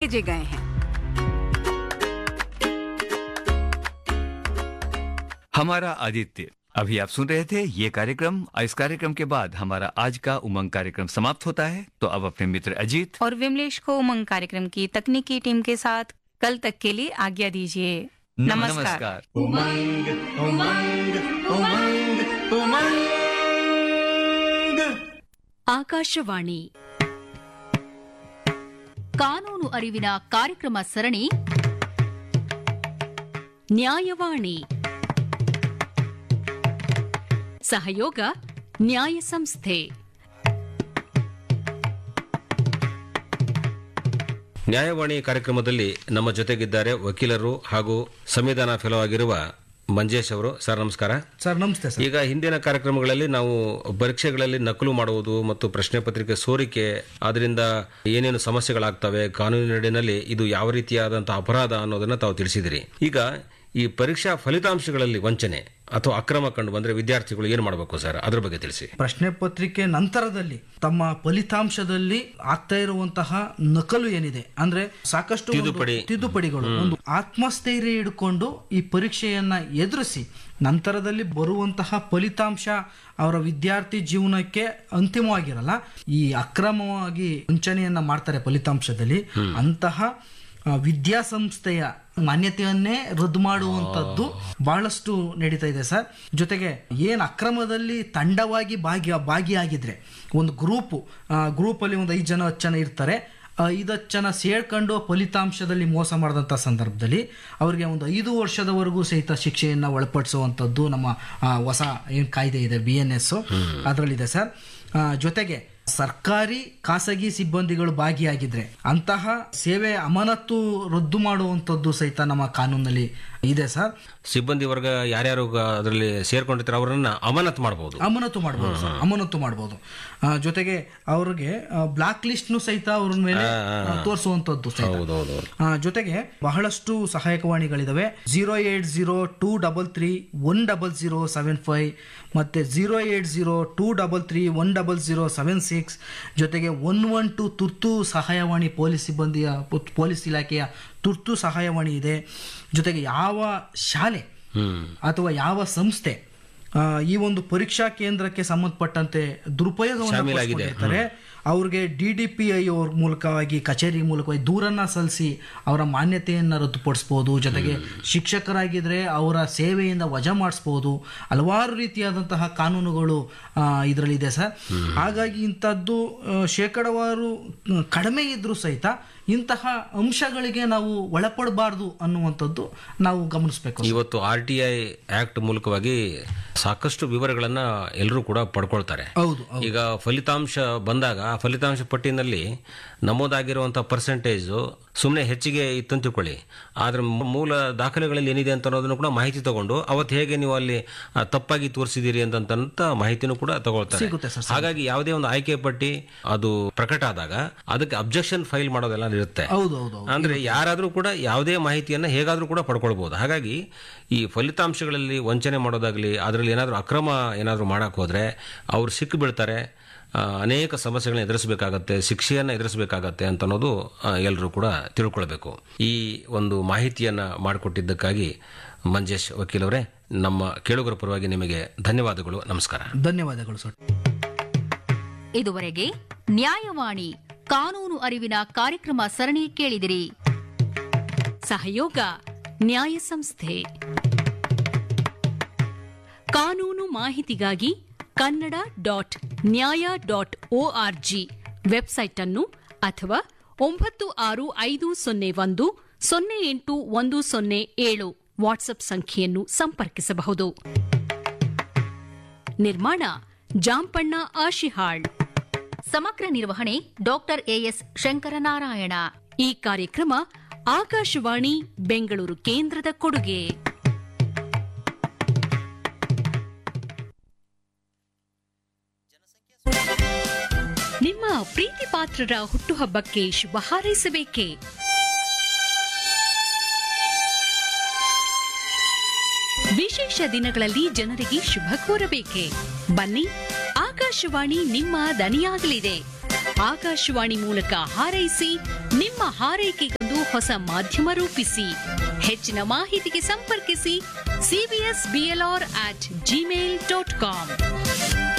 भेजे गए हैं हमारा आदित्य अभी आप सुन रहे थे ये कार्यक्रम और इस कार्यक्रम के बाद हमारा आज का उमंग कार्यक्रम समाप्त होता है तो अब अपने मित्र अजीत और विमलेश को उमंग कार्यक्रम की तकनीकी टीम के साथ कल तक के लिए आज्ञा दीजिए नमस्कार उमंग उमंग उमंग उमंग ಆಕಾಶವಾಣಿ ಕಾನೂನು ಅರಿವಿನ ಕಾರ್ಯಕ್ರಮ ಸರಣಿ ನ್ಯಾಯವಾಣಿ ಸಹಯೋಗ ನ್ಯಾಯ ಸಂಸ್ಥೆ ನ್ಯಾಯವಾಣಿ ಕಾರ್ಯಕ್ರಮದಲ್ಲಿ ನಮ್ಮ ಜೊತೆಗಿದ್ದಾರೆ ವಕೀಲರು ಹಾಗೂ ಸಂವಿಧಾನ ಫೆಲೋ ಆಗಿರುವ ಮಂಜೇಶ್ ಅವರು ಸರ್ ನಮಸ್ಕಾರ ಸರ್ ನಮಸ್ತೆ ಸರ್ ಈಗ ಹಿಂದಿನ ಕಾರ್ಯಕ್ರಮಗಳಲ್ಲಿ ನಾವು ಪರೀಕ್ಷೆಗಳಲ್ಲಿ ನಕಲು ಮಾಡುವುದು ಮತ್ತು ಪ್ರಶ್ನೆ ಪತ್ರಿಕೆ ಸೋರಿಕೆ ಅದರಿಂದ ಏನೇನು ಸಮಸ್ಯೆಗಳಾಗ್ತವೆ ಕಾನೂನಿನಡಿನಲ್ಲಿ ಇದು ಯಾವ ರೀತಿಯಾದಂತಹ ಅಪರಾಧ ಅನ್ನೋದನ್ನ ತಾವು ತಿಳಿಸಿದಿರಿ ಈಗ ಈ ಪರೀಕ್ಷಾ ಫಲಿತಾಂಶಗಳಲ್ಲಿ ವಂಚನೆ ಅಥವಾ ಅಕ್ರಮ ಕಂಡು ಬಂದ್ರೆ ವಿದ್ಯಾರ್ಥಿಗಳು ಏನು ಮಾಡಬೇಕು ಸರ್ ಅದ್ರ ಬಗ್ಗೆ ತಿಳಿಸಿ ಪ್ರಶ್ನೆ ಪತ್ರಿಕೆ ನಂತರದಲ್ಲಿ ತಮ್ಮ ಫಲಿತಾಂಶದಲ್ಲಿ ಆಗ್ತಾ ಇರುವಂತಹ ನಕಲು ಏನಿದೆ ಅಂದ್ರೆ ಸಾಕಷ್ಟು ಒಂದು ತಿದ್ದುಪಡಿ. ತಿದ್ದುಪಡಿಗಳು ಒಂದು ಆತ್ಮಸ್ಥೈರ್ಯ ಹಿಡ್ಕೊಂಡು ಈ ಪರೀಕ್ಷೆಯನ್ನ ಎದುರಿಸಿ ನಂತರದಲ್ಲಿ ಬರುವಂತಹ ಫಲಿತಾಂಶ ಅವರ ವಿದ್ಯಾರ್ಥಿ ಜೀವನಕ್ಕೆ ಅಂತಿಮವಾಗಿರಲ್ಲ ಈ ಅಕ್ರಮವಾಗಿ ವಂಚನೆಯನ್ನ ಮಾಡ್ತಾರೆ ಫಲಿತಾಂಶದಲ್ಲಿ ಅಂತಹ ಆ, ವಿದ್ಯಾಸಂಸ್ಥೆಯ ಮಾನ್ಯತೆಯನ್ನೇ ರದ್ದು ಮಾಡುವಂತದ್ದು ಬಹಳಷ್ಟು ನಡೀತಾ ಇದೆ ಸರ್ ಜೊತೆಗೆ ಏನ್ ಅಕ್ರಮದಲ್ಲಿ ತಂಡವಾಗಿ ಭಾಗಿ ಭಾಗಿಯಾಗಿದ್ರೆ ಒಂದು ಗ್ರೂಪು ಗ್ರೂಪಲ್ಲಿ ಒಂದು ಐದು ಜನ ಹತ್ತು ಜನ ಇರ್ತಾರೆ ಐದು ಹತ್ತು ಜನ ಸೇರ್ಕೊಂಡು ಫಲಿತಾಂಶದಲ್ಲಿ ಮೋಸ ಮಾಡಿದಂಥ ಸಂದರ್ಭದಲ್ಲಿ ಅವರಿಗೆ ಒಂದು ಐದು ವರ್ಷದವರೆಗೂ ಸಹಿತ ಶಿಕ್ಷೆಯನ್ನು ಒಳಪಡಿಸುವಂಥದ್ದು ನಮ್ಮ ಆ, ಹೊಸ ಏನು ಕಾಯ್ದೆ ಇದೆ ಬಿ ಎನ್ ಎಸ್ ಅದರಲ್ಲಿದೆ ಸರ್ ಆ, ಜೊತೆಗೆ ಸರ್ಕಾರಿ ಖಾಸಗಿ ಸಿಬ್ಬಂದಿಗಳು ಭಾಗಿಯಾಗಿದ್ರೆ ಅಂತಹ ಸೇವೆ ಅಮಾನತು ರದ್ದು ಮಾಡುವಂಥದ್ದು ಸಹಿತ ನಮ್ಮ ಕಾನೂನಲ್ಲಿ ಇದೆ ಸರ್ ಸಿಬ್ಬಂದಿ ವರ್ಗ ಯಾರ್ಯಾರು ಅದರಲ್ಲಿ ಸೇರ್ಕೊಂಡಿರ್ತಾರೆ ಅವರನ್ನ ಅಮಾನತ್ ಮಾಡಬಹುದು ಅಮಾನತು ಮಾಡ್ಬೋದು ಸರ್ ಅಮಾನತು ಮಾಡ್ಬೋದು ಆ, ಜೊತೆಗೆ ಅವ್ರಿಗೆ ಬ್ಲಾಕ್ ಲಿಸ್ಟ್ನು ಸಹಿತ ಅವ್ರ ಮೇಲೆ ಆ, ತೋರಿಸುವಂಥದ್ದು ಸಹಿತ ಹೌದೌದು ಆ, ಜೊತೆಗೆ ಬಹಳಷ್ಟು ಸಹಾಯಕವಾಣಿಗಳಿದಾವೆ zero eight zero two double three one double zero seven five ಮತ್ತೆ zero eight zero two double three one double zero seven six ಜೊತೆಗೆ ಒನ್ ಒನ್ ಟು ತುರ್ತು ಸಹಾಯವಾಣಿ ಪೊಲೀಸ್ ಸಿಬ್ಬಂದಿಯ ಪೊ- ಪೊಲೀಸ್ ಇಲಾಖೆಯ ತುರ್ತು ಸಹಾಯವಾಣಿ ಇದೆ ಜೊತೆಗೆ ಯಾವ ಶಾಲೆ ಅಥವಾ ಯಾವ ಸಂಸ್ಥೆ ಆ, ಈ ಒಂದು ಪರೀಕ್ಷಾ ಕೇಂದ್ರಕ್ಕೆ ಸಂಬಂಧಪಟ್ಟಂತೆ ದುರುಪಯೋಗವನ್ನು ಶಾಮೀಲಾಗಿದೆ. ಪಡಿಸ್ಕೊಂಡಿರ್ತಾರೆ ಅವ್ರಿಗೆ ಡಿ ಡಿ ಪಿ ಐ ಅವ್ರ ಮೂಲಕವಾಗಿ ಕಚೇರಿ ಮೂಲಕವಾಗಿ ದೂರನ್ನ ಸಲ್ಲಿಸಿ ಅವರ ಮಾನ್ಯತೆಯನ್ನು ರದ್ದುಪಡಿಸ್ಬೋದು ಜೊತೆಗೆ ಶಿಕ್ಷಕರಾಗಿದ್ರೆ ಅವರ ಸೇವೆಯಿಂದ ವಜಾ ಮಾಡಿಸ್ಬೋದು ಹಲವಾರು ರೀತಿಯಾದಂತಹ ಕಾನೂನುಗಳು ಇದರಲ್ಲಿದೆ ಸರ್ ಹಾಗಾಗಿ ಇಂಥದ್ದು ಆ, ಶೇಕಡವಾರು ಆ, ಕಡಿಮೆ ಇದ್ರೂ ಸಹಿತ ಇಂತಹ ಅಂಶಗಳಿಗೆ ನಾವು ಒಳಪಡಬಾರ್ದು ಅನ್ನುವಂಥದ್ದು ನಾವು ಗಮನಿಸಬೇಕು ಇವತ್ತು ಆರ್ ಟಿ ಐ ಆಕ್ಟ್ ಮೂಲಕವಾಗಿ ಸಾಕಷ್ಟು ವಿವರಗಳನ್ನ ಎಲ್ಲರೂ ಕೂಡ ಪಡ್ಕೊಳ್ತಾರೆ ಹೌದು ಈಗ ಫಲಿತಾಂಶ ಬಂದಾಗ ಆ ಫಲಿತಾಂಶ ಪಟ್ಟಿನಲ್ಲಿ ನಮೂದಾಗಿರುವಂತಹ ಪರ್ಸೆಂಟೇಜ್ ಸುಮ್ಮನೆ ಹೆಚ್ಚಿಗೆ ಇತ್ತಂತ ತಿಳ್ಕೊಳ್ಳಿ ಆದ್ರೆ ಮೂ- ಮೂಲ ದಾಖಲೆಗಳಲ್ಲಿ ಏನಿದೆ ಅಂತ ಅನ್ನೋದನ್ನು ಕೂಡ ಮಾಹಿತಿ ತಗೊಂಡು ಅವತ್ತು ಹೇಗೆ ನೀವು ಅಲ್ಲಿ ಆ, ತಪ್ಪಾಗಿ ತೋರಿಸಿದಿರಿ ಅಂತಂತ ಮಾಹಿತಿನೂ ಕೂಡ ತಗೊಳ್ತಾರೆ ಸಿಗುತ್ತೆ ಸರ್, ಹಾಗಾಗಿ ಯಾವುದೇ ಒಂದು ಆಯ್ಕೆ ಪಟ್ಟಿ ಅದು ಪ್ರಕಟ ಆದಾಗ ಅದಕ್ಕೆ ಅಬ್ಜೆಕ್ಷನ್ ಫೈಲ್ ಮಾಡೋದೆಲ್ಲ ಇರುತ್ತೆ ಹೌದು ಹೌದು ಹೌದು ಅಂದ್ರೆ ಯಾರಾದ್ರೂ ಕೂಡ ಯಾವುದೇ ಮಾಹಿತಿಯನ್ನ ಹೇಗಾದ್ರೂ ಕೂಡ ಪಡ್ಕೊಳ್ಬಹುದು ಹಾಗಾಗಿ ಈ ಫಲಿತಾಂಶಗಳಲ್ಲಿ ವಂಚನೆ ಮಾಡೋದಾಗ್ಲಿ ಅದರಲ್ಲಿ ಏನಾದ್ರೂ ಅಕ್ರಮ ಏನಾದ್ರೂ ಮಾಡಕ್ ಹೋದ್ರೆ ಅವ್ರು ಸಿಕ್ಕು ಬೀಳ್ತಾರೆ ಆ, ಅನೇಕ ಸಮಸ್ಯೆಗಳನ್ನ ಎದುರಿಸಬೇಕಾಗತ್ತೆ ಶಿಕ್ಷೆಯನ್ನ ಎದುರಿಸಬೇಕಾಗತ್ತೆ ಅಂತ ಅನ್ನೋದು ಎಲ್ಲರೂ ಕೂಡ ತಿಳ್ಕೊಳ್ಬೇಕು ಈ ಒಂದು ಮಾಹಿತಿಯನ್ನ ಮಾಡಿಕೊಟ್ಟಿದ್ದಕ್ಕಾಗಿ ಮಂಜೇಶ್ ವಕೀಲವರೇ ನಮ್ಮ ಕೇಳುಗರ ಪರವಾಗಿ ನಿಮಗೆ ಧನ್ಯವಾದಗಳು ನಮಸ್ಕಾರ ಧನ್ಯವಾದಗಳು ಸರ್ ಇದುವರೆಗೆ ನ್ಯಾಯವಾಣಿ ಕಾನೂನು ಅರಿವಿನ ಕಾರ್ಯಕ್ರಮ ಸರಣಿ ಕೇಳಿದಿರಿ ಸಹಯೋಗ ನ್ಯಾಯ ಸಂಸ್ಥೆ ಕಾನೂನು ಮಾಹಿತಿಗಾಗಿ Kannada dot Nyaya dot O R G website ಅನ್ನು ಅಥವಾ ಒಂಬತ್ತು ಆರು ಐದು ಸೊನ್ನೆ ಒಂದು ಸೊನ್ನೆ ಎಂಟು ಒಂದು ಸೊನ್ನೆ ಏಳು ವಾಟ್ಸ್ಆಪ್ ಸಂಖ್ಯೆಯನ್ನು ಸಂಪರ್ಕಿಸಬಹುದು ನಿರ್ಮಾಣ ಜಾಂಪಣ್ಣ ಆಶಿಹಾಳ್ ಸಮಗ್ರ ನಿರ್ವಹಣೆ ಡಾಕ್ಟರ್ ಎಎಸ್ ಶಂಕರನಾರಾಯಣ ಈ ಕಾರ್ಯಕ್ರಮ ಆಕಾಶವಾಣಿ ಬೆಂಗಳೂರು ಕೇಂದ್ರದ ಕೊಡುಗೆ ನಿಮ್ಮ ಪ್ರೀತಿ ಪಾತ್ರರ ಹುಟ್ಟುಹಬ್ಬಕ್ಕೆ ಶುಭ ಹಾರೈಸಬೇಕೇ ವಿಶೇಷ ದಿನಗಳಲ್ಲಿ ಜನರಿಗೆ ಶುಭ ಕೋರಬೇಕೆ ಬನ್ನಿ ಆಕಾಶವಾಣಿ ನಿಮ್ಮ ದನಿಯಾಗಲಿದೆ ಆಕಾಶವಾಣಿ ಮೂಲಕ ಹಾರೈಸಿ ನಿಮ್ಮ ಹಾರೈಕೆಗೆ ಹೊಸ ಮಾಧ್ಯಮ ರೂಪಿಸಿ ಹೆಚ್ಚಿನ ಮಾಹಿತಿಗೆ ಸಂಪರ್ಕಿಸಿ CBS BLR at Gmail dot com